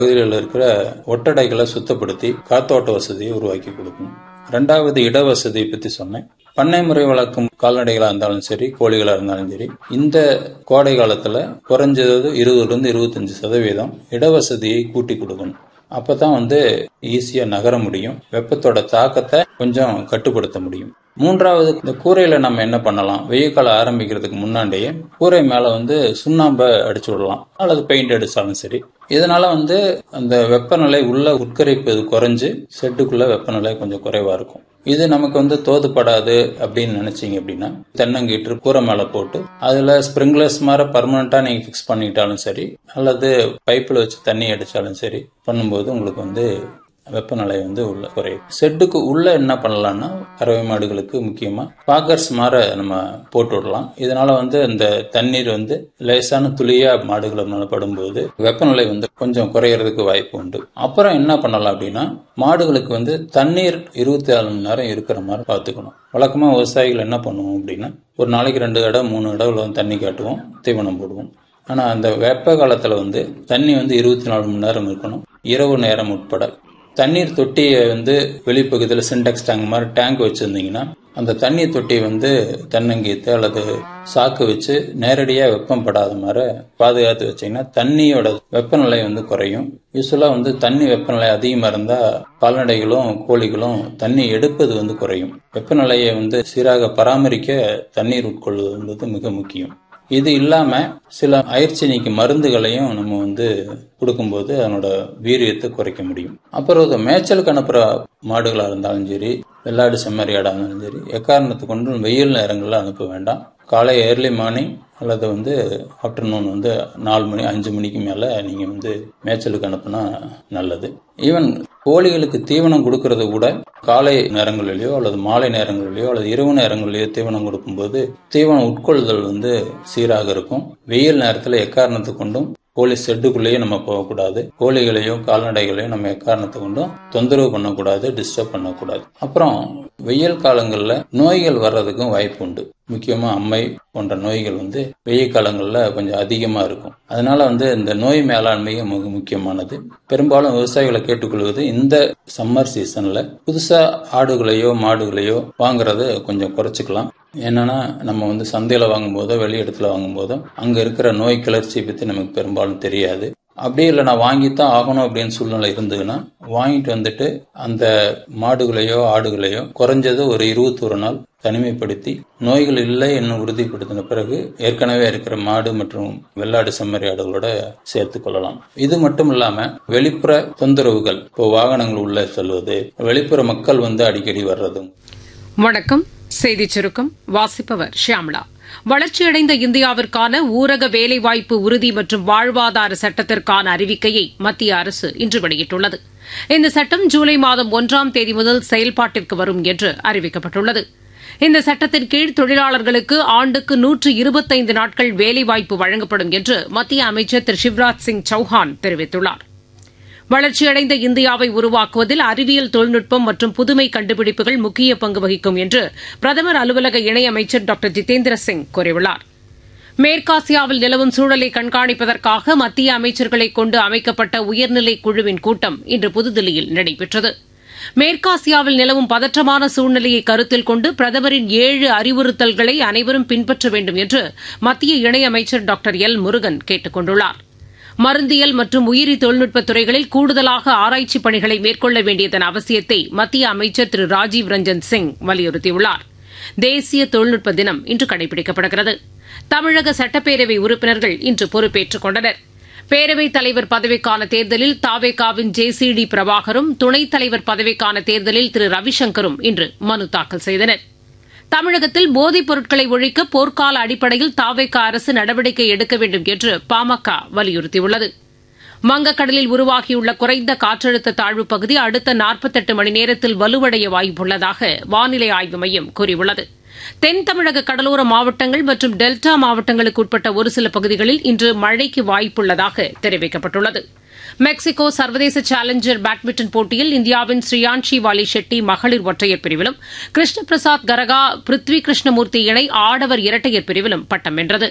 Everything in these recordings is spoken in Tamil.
பகுதிகளில் இருக்கிற ஒட்டடைகளை சுத்தப்படுத்தி காத்தோட்ட வசதியை உருவாக்கி கொடுக்கணும் ரெண்டாவது இட வசதியை பத்தி சொன்னேன் பண்ணை முறை வளர்க்கும் கால்நடைகளா இருந்தாலும் சரி கோழிகளா இருந்தாலும் சரி இந்த கோடை காலத்துல குறைஞ்சது இருபதுல இருந்து இருபத்தஞ்சு சதவீதம் இடவசதியை கூட்டி கொடுக்கணும் அப்பதான் வந்து ஈஸியா நகர முடியும் வெப்பத்தோட தாக்கத்தை கொஞ்சம் கட்டுப்படுத்த முடியும் மூன்றாவது இந்த கூரையில நம்ம என்ன பண்ணலாம் வெயில் காலம் ஆரம்பிக்கிறதுக்கு முன்னாடியே கூரை மேல வந்து சுண்ணாம்பை அடிச்சு விடலாம் அல்லது பெயிண்ட் அடிச்சாலும் சரி இதனால வந்து அந்த வெப்பநிலை உள்ள உட்கரிப்பது குறைஞ்சு செட்டுக்குள்ள வெப்பநிலை கொஞ்சம் குறைவா இருக்கும் இது நமக்கு வந்து தோதுப்படாது அப்படின்னு நினைச்சீங்க அப்படின்னா தென்னங்கீற்று கூரை மேல போட்டு அதுல ஸ்ப்ரிங்க்லர்ஸ் மாதிரி பர்மனண்டா நீங்க ஃபிக்ஸ் பண்ணிட்டாலும் சரி அல்லது பைப்பில் வச்சு தண்ணி அடிச்சாலும் சரி பண்ணும்போது உங்களுக்கு வந்து வெப்பநிலை வந்து உள்ள குறையும் செட்டுக்கு உள்ள என்ன பண்ணலாம்னா கறவை மாடுகளுக்கு முக்கியமா பாக்கர்ஸ் மாற நம்ம போட்டு விடலாம் இதனால வந்து அந்த தண்ணீர் வந்து லேசான துளியா மாடுகள் மேல படும்போது வெப்பநிலை வந்து கொஞ்சம் குறையறதுக்கு வாய்ப்பு உண்டு அப்புறம் என்ன பண்ணலாம் அப்படின்னா மாடுகளுக்கு வந்து தண்ணீர் இருபத்தி நாலு மணி நேரம் இருக்கிற மாதிரி பார்த்துக்கணும் வழக்கமா விவசாயிகள் என்ன பண்ணுவோம் அப்படின்னா ஒரு நாளைக்கு ரெண்டு இடம் மூணு இடம் வந்து தண்ணி காட்டுவோம் தீவனம் போடுவோம் ஆனா அந்த வெப்ப காலத்துல வந்து தண்ணி வந்து இருபத்தி நாலு மணி நேரம் இருக்கணும் இரவு நேரம் உட்பட தண்ணீர் தொட்டியை வந்து வெளிப்பகுதியில் சின்டெக்ஸ் டேங்க் மாதிரி டேங்க் வச்சிருந்தீங்கன்னா அந்த தண்ணீர் தொட்டியை வந்து தென்னங்கீத்து அல்லது சாக்கு வச்சு நேரடியாக வெப்பம் படாத மாதிரி பாதுகாத்து வச்சீங்கன்னா தண்ணியோட வெப்பநிலை வந்து குறையும் யூஸ்வலாக வந்து தண்ணி வெப்பநிலை அதிகமாக இருந்தால் கால்நடைகளும் கோழிகளும் தண்ணி எடுப்பது வந்து குறையும் வெப்பநிலையை வந்து சீராக பராமரிக்க தண்ணீர் உட்கொள்வது என்பது மிக முக்கியம் இது இல்லாம சில அயற்சினிக்கு மருந்துகளையும் நம்ம வந்து கொடுக்கும்போது அதனோட வீரியத்தை குறைக்க முடியும் அப்புறம் மேய்ச்சலுக்கு அனுப்புற மாடுகளா இருந்தாலும் சரி வெள்ளாடு செம்மறியாடா இருந்தாலும் சரி எக்காரணத்தை கொண்டு வெயில் நேரங்களில் அனுப்ப வேண்டாம் காலை ஏர்லி மார்னிங் அல்லது வந்து ஆஃப்டர்நூன் வந்து நாலு மணி அஞ்சு மணிக்கு மேலே நீங்கள் வந்து மேய்ச்சலுக்கு அனுப்புனா நல்லது ஈவன் கோழிகளுக்கு தீவனம் கொடுக்கறது கூட காலை நேரங்களிலேயோ அல்லது மாலை நேரங்களிலேயோ அல்லது இரவு நேரங்களிலேயோ தீவனம் கொடுக்கும்போது தீவனம் உட்கொள்ளுதல் வந்து சீராக இருக்கும் வெயில் நேரத்தில் எக்காரணத்தை கொண்டும் கோழி ஷெட்டுக்குள்ளேயே நம்ம போகக்கூடாது கோழிகளையும் கால்நடைகளையும் நம்ம எக்காரணத்தை கொண்டும் தொந்தரவு பண்ணக்கூடாது டிஸ்டர்ப் பண்ணக்கூடாது அப்புறம் வெயில் காலங்களில் நோய்கள் வர்றதுக்கும் வாய்ப்பு உண்டு முக்கியமா அம்மை போன்ற நோய்கள் வந்து வெயில் காலங்களில் கொஞ்சம் அதிகமாக இருக்கும் அதனால வந்து இந்த நோய் மேலாண்மையும் மிக முக்கியமானது பெரும்பாலும் விவசாயிகளை கேட்டுக்கொள்வது இந்த சம்மர் சீசன்ல புதுசா ஆடுகளையோ மாடுகளையோ வாங்குறத கொஞ்சம் குறைச்சிக்கலாம் என்னன்னா நம்ம வந்து சந்தையில வாங்கும் போதோ வெளி இடத்துல வாங்கும் போதோ அங்க இருக்கிற நோய் கிளர்ச்சியை பத்தி நமக்கு பெரும்பாலும் தெரியாது அப்படியே இல்லை நான் வாங்கித்தான் ஆகணும் அப்படின்னு சூழ்நிலை இருந்ததுன்னா வாங்கிட்டு வந்துட்டு அந்த மாடுகளையோ ஆடுகளையோ குறைஞ்சது ஒரு இருபத்தொரு நாள் தனிமைப்படுத்தி நோய்கள் இல்லை என்று உறுதிப்படுத்தின பிறகு ஏற்கனவே இருக்கிற மாடு மற்றும் வெள்ளாடு செம்மறி ஆடுகளோட சேர்த்து கொள்ளலாம் இது மட்டும் இல்லாம வெளிப்புற தொந்தரவுகள் இப்போ வாகனங்கள் உள்ள செல்வது வெளிப்புற மக்கள் வந்து அடிக்கடி வர்றதும் வணக்கம் செய்திச் சுருக்கம் வாசிப்பவர் ஷியாம்லா வளர்ச்சியடைந்த இந்தியாவிற்கான ஊரக வேலைவாய்ப்பு உறுதி மற்றும் வாழ்வாதார சட்டத்திற்கான அறிவிக்கையை மத்திய அரசு இன்று வெளியிட்டுள்ளது இந்த சட்டம் ஜூலை மாதம் ஒன்றாம் தேதி முதல் செயல்பாட்டிற்கு வரும் என்று அறிவிக்கப்பட்டுள்ளது இந்த சட்டத்தின் கீழ் தொழிலாளர்களுக்கு ஆண்டுக்கு நூற்று இருபத்தைந்து நாட்கள் வேலைவாய்ப்பு வழங்கப்படும் என்று மத்திய அமைச்சர் திரு சிவராஜ் சிங் சௌஹான் தெரிவித்துள்ளார் வளர்ச்சியடைந்த இந்தியாவை உருவாக்குவதில் அறிவியல் தொழில்நுட்பம் மற்றும் புதுமை கண்டுபிடிப்புகள் முக்கிய பங்கு வகிக்கும் என்று பிரதமர் அலுவலக இணையமைச்சர் டாக்டர் ஜிதேந்திர சிங் கூறியுள்ளார் மேற்காசியாவில் நிலவும் சூழலை கண்காணிப்பதற்காக மத்திய அமைச்சர்களை கொண்டு அமைக்கப்பட்ட உயர்நிலை குழுவின் கூட்டம் இன்று புதுதில்லியில் நடைபெற்றது மேற்காசியாவில் நிலவும் பதற்றமான சூழ்நிலையை கருத்தில் கொண்டு பிரதமரின் ஏழு அறிவுறுத்தல்களை அனைவரும் பின்பற்ற வேண்டும் என்று மத்திய இணையமைச்சர் டாக்டர் எல் முருகன் கேட்டுக் கொண்டுள்ளாா் மருந்தியல் மற்றும் உயிரி தொழில்நுட்பத் துறைகளில் கூடுதலாக ஆராய்ச்சி பணிகளை மேற்கொள்ள வேண்டியதன் அவசியத்தை மத்திய அமைச்சர் திரு ராஜீவ் ரஞ்சன் சிங் வலியுறுத்தியுள்ளார் தேசிய தொழில்நுட்ப தினம் இன்று கடைபிடிக்கப்படுகிறது தமிழக சட்டப்பேரவை உறுப்பினர்கள் இன்று பொறுப்பேற்றுக் கொண்டனர் பேரவைத் தலைவர் பதவிக்கான தேர்தலில் தாவேகாவின் ஜே சி டி பிரபாகரும் துணைத் தலைவர் பதவிக்கான தேர்தலில் திரு ரவிசங்கரும் இன்று மனு தாக்கல் செய்தனா் தமிழகத்தில் போதைப் பொருட்களை ஒழிக்க போர்க்கால அடிப்படையில் தாவேக அரசு நடவடிக்கை எடுக்க வேண்டும் என்று பாமக வலியுறுத்தியுள்ளது வங்கக்கடலில் உருவாகியுள்ள குறைந்த காற்றழுத்த தாழ்வுப் பகுதி அடுத்த நாற்பத்தெட்டு மணி நேரத்தில் வலுவடைய வாய்ப்புள்ளதாக வானிலை ஆய்வு மையம் கூறியுள்ளது தென் தமிழக கடலோர மாவட்டங்கள் மற்றும் டெல்டா மாவட்டங்களுக்கு உட்பட்ட ஒரு சில பகுதிகளில் இன்று மழைக்கு வாய்ப்புள்ளதாக தெரிவிக்கப்பட்டுள்ளது மெக்சிகோ சர்வதேச சேலஞ்சர் பேட்மிண்டன் போட்டியில் இந்தியாவின் ஸ்ரீயான்ஷி வாலி ஷெட்டி மகளிர் ஒற்றையர் பிரிவிலும் கிருஷ்ண பிரசாத் கரகா பிருத்வி கிருஷ்ணமூர்த்தி இணை ஆடவர் இரட்டையர் பிரிவிலும் பட்டம் வென்றது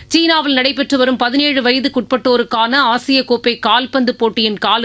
சீனாவில் நடைபெற்று வரும் பதினேழு வயதுக்குட்பட்டோருக்கான ஆசிய கோப்பை கால்பந்து போட்டியின் கால்